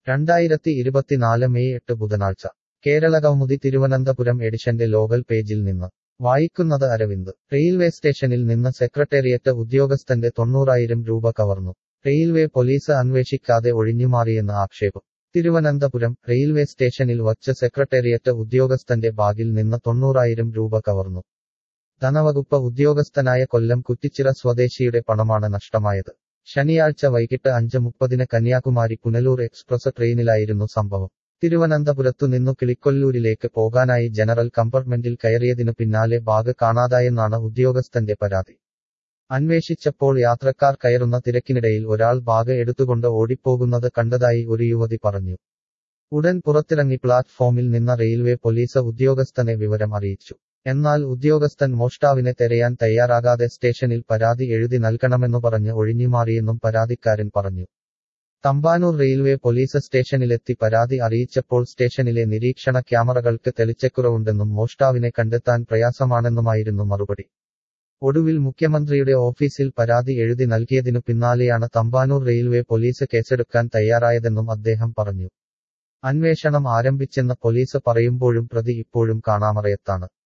രണ്ടായിരത്തി ഇരുപത്തിനാല് മെയ് എട്ട് ബുധനാഴ്ച കേരളകൗമുദി തിരുവനന്തപുരം എഡിഷന്റെ ലോകൽ പേജിൽ നിന്ന് വായിക്കുന്നത് അരവിന്ദ് റെയിൽവേ സ്റ്റേഷനിൽ നിന്ന് സെക്രട്ടേറിയറ്റ് ഉദ്യോഗസ്ഥന്റെ തൊണ്ണൂറായിരം രൂപ കവർന്നു റെയിൽവേ പോലീസ് അന്വേഷിക്കാതെ ഒഴിഞ്ഞുമാറിയെന്ന് ആക്ഷേപം തിരുവനന്തപുരം റെയിൽവേ സ്റ്റേഷനിൽ വച്ച് സെക്രട്ടേറിയറ്റ് ഉദ്യോഗസ്ഥന്റെ ബാഗിൽ നിന്ന് തൊണ്ണൂറായിരം രൂപ കവർന്നു ധനവകുപ്പ് ഉദ്യോഗസ്ഥനായ കൊല്ലം കുറ്റിച്ചിറ സ്വദേശിയുടെ പണമാണ് നഷ്ടമായത് ശനിയാഴ്ച വൈകിട്ട് അഞ്ച് മുപ്പതിന് കന്യാകുമാരി പുനലൂർ എക്സ്പ്രസ് ട്രെയിനിലായിരുന്നു സംഭവം തിരുവനന്തപുരത്തു നിന്നു കിളിക്കൊല്ലൂരിലേക്ക് പോകാനായി ജനറൽ കമ്പാർട്ട്മെന്റിൽ കയറിയതിനു പിന്നാലെ ബാഗ് കാണാതായെന്നാണ് ഉദ്യോഗസ്ഥന്റെ പരാതി അന്വേഷിച്ചപ്പോൾ യാത്രക്കാർ കയറുന്ന തിരക്കിനിടയിൽ ഒരാൾ ബാഗ് എടുത്തുകൊണ്ട് ഓടിപ്പോകുന്നത് കണ്ടതായി ഒരു യുവതി പറഞ്ഞു ഉടൻ പുറത്തിറങ്ങി പ്ലാറ്റ്ഫോമിൽ നിന്ന റെയിൽവേ പോലീസ് ഉദ്യോഗസ്ഥനെ വിവരം അറിയിച്ചു എന്നാൽ ഉദ്യോഗസ്ഥൻ മോഷ്ടാവിനെ തെരയാൻ തയ്യാറാകാതെ സ്റ്റേഷനിൽ പരാതി എഴുതി നൽകണമെന്നു പറഞ്ഞ് ഒഴിഞ്ഞുമാറിയെന്നും പരാതിക്കാരൻ പറഞ്ഞു തമ്പാനൂർ റെയിൽവേ പോലീസ് സ്റ്റേഷനിലെത്തി പരാതി അറിയിച്ചപ്പോൾ സ്റ്റേഷനിലെ നിരീക്ഷണ ക്യാമറകൾക്ക് തെളിച്ചക്കുറവുണ്ടെന്നും മോഷ്ടാവിനെ കണ്ടെത്താൻ പ്രയാസമാണെന്നുമായിരുന്നു മറുപടി ഒടുവിൽ മുഖ്യമന്ത്രിയുടെ ഓഫീസിൽ പരാതി എഴുതി നൽകിയതിനു പിന്നാലെയാണ് തമ്പാനൂർ റെയിൽവേ പോലീസ് കേസെടുക്കാൻ തയ്യാറായതെന്നും അദ്ദേഹം പറഞ്ഞു അന്വേഷണം ആരംഭിച്ചെന്ന് പോലീസ് പറയുമ്പോഴും പ്രതി ഇപ്പോഴും കാണാമറയത്താണ്